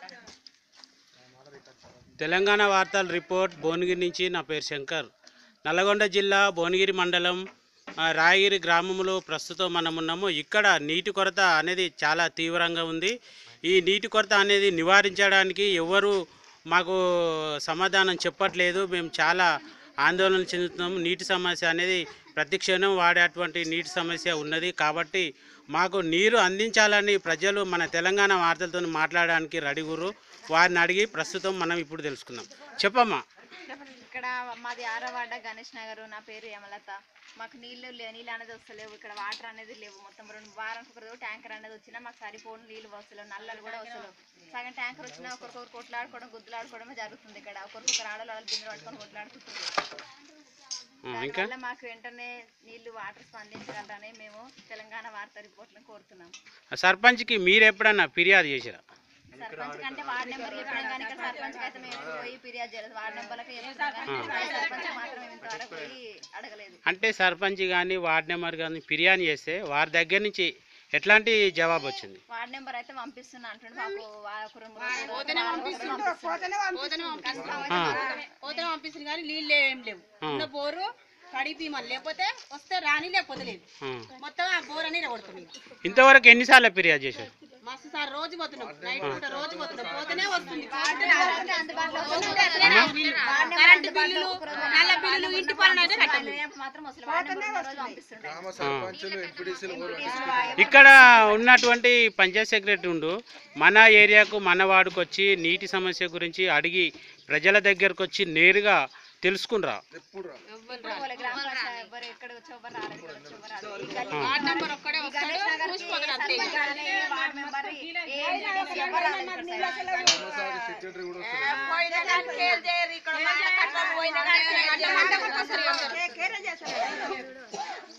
తెలంగాణ వార్తల రిపోర్ట్ భువనగిరి నుంచి నా పేరు శంకర్ నల్లగొండ జిల్లా భువనగిరి మండలం ఆ, రాయగిరి గ్రామంలో ప్రస్తుతం మనం ఉన్నాము ఇక్కడ నీటి కొరత అనేది చాలా తీవ్రంగా ఉంది ఈ నీటి కొరత అనేది నివారించడానికి ఎవరు మాకు సమాధానం చెప్పట్లేదు మేము చాలా ఆందోళన చెందుతున్నాము నీటి సమస్య అనేది ప్రతి క్షణం వాడేటువంటి నీటి సమస్య ఉన్నది కాబట్టి మాకు నీరు అందించాలని ప్రజలు మన తెలంగాణ వార్తలతో మాట్లాడడానికి రెడీగురు వారిని అడిగి ప్రస్తుతం మనం ఇప్పుడు తెలుసుకుందాం చెప్పమ్మా ఇక్కడ మాది ఆరవాడ గణేష్ నగర్ నా పేరు యమలత మాకు నీళ్లు లే- నీళ్ళు అనేది వస్తలేవు ఇక్కడ వాటర్ అనేది లేవు మొత్తం రెండు వారానికి ఒక రోజు ట్యాంకర్ అనేది వచ్చినా మాకు సరిపోను నీళ్ళు వస్తలేవు నల్లలు కూడా వస్తలేవు సగం ట్యాంకర్ వచ్చినా ఒకరికొకరు కొట్లాడుకోవడం గుద్దులాడుకోవడమే జరుగుతుంది ఇక్కడ ఒకరికొకరు ఆడలు వాళ్ళు బిందెలు పట్టుకొని కొట్లాడుకుంటున్నారు ఆ, ఇంకా దానివల్ల మాకు వెంటనే నీళ్లు వాటర్ స్పందించగలరని మేము తెలంగాణ వార్తా రిపోర్ట్లను కోరుతున్నాం సర్పంచ్కి మీరు ఎప్పుడన్నా ఫిర్యాదు చేసిరా సర్పంచ్ కంటే వార్డ్ నెంబర్ చెప్పినాం కానీ ఇక్కడ సర్పంచ్ అయితే మేము ఎప్పుడు పోయి ఫిర్యాదు చేయలేదు వార్డ్ నెంబర్లకి చెప్తున్నాం కానీ సర్పంచ్ మాత్రం మేము ఇంతవరకు పోయి అడగలేదు అంటే సర్పంచ్ కానీ వార్డ్ నెంబర్ కానీ ఫిర్యాదు చేస్తే వారి దగ్గర నుంచి ఎట్లాంటి జవాబు వచ్చింది వార్డ్ నెంబర్ అయితే పంపిస్తున్నా అంటుండు మాకు వా- ఒక రెండు మూడు రోజులు పంపిస్తున్నారు. ఆ, పోతే పంపిస్తుంది కానీ నీళ్ళు ఏం లేవు ఉన్న బోరు కడిపి మళ్ళీ లేకపోతే వస్తే రాని లేకపోతే లేదు ఆ. మొత్తం ఆ బోర్ అని కొడుతుంది ఇంతవరకు ఎన్నిసార్లు ఫిర్యాదు చేశారు మస్తు సార్ రోజు పోతున్నాం నైట్ పూట రోజు పోతున్నాం పోతేనే వస్తుంది అందుబాటులో కరెంటు బిల్లులు నల్ల బిల్లులు ఇంటి పనులు అయితే కట్టాలి లేనప్పుడు మాత్రం అసలు వార్డ్ నెంబర్ రోజు పంపిస్తుండే ఇక్కడ ఉన్నటువంటి పంచాయత్ సెక్రటరీ ఉండు మన ఏరియాకు మన వాడికి వచ్చి నీటి సమస్య గురించి అడిగి ప్రజల దగ్గరకు వచ్చి నేరుగా తెలుసుకునిరా వాళ్ళ గ్రామ పంచాయతీ ఎవ్వరు ఎక్కడ వచ్చి ఎవరు రాలేదు ఇక్కడ వచ్చి ఎవరు రాలేదు. ఈ గల్లీ- వార్డ్ నెంబర్ ఒక్కడే ఈ వస్తాడు గణేష్ నగర్ చూసి పోతాడు అంతే సర్పంచ్ కానీ ఏ వార్డ్ మెంబర్ ఏ ఎంపీటీసీ ఎవరు రాలేదు ఇక్కడ సైడ్. పోయిన దానికి ఏం చేయరు ఇక్కడ మళ్ళీ కట్టాలి పోయిన దానికి అట్లా మందకొట్టుకొస్తారు.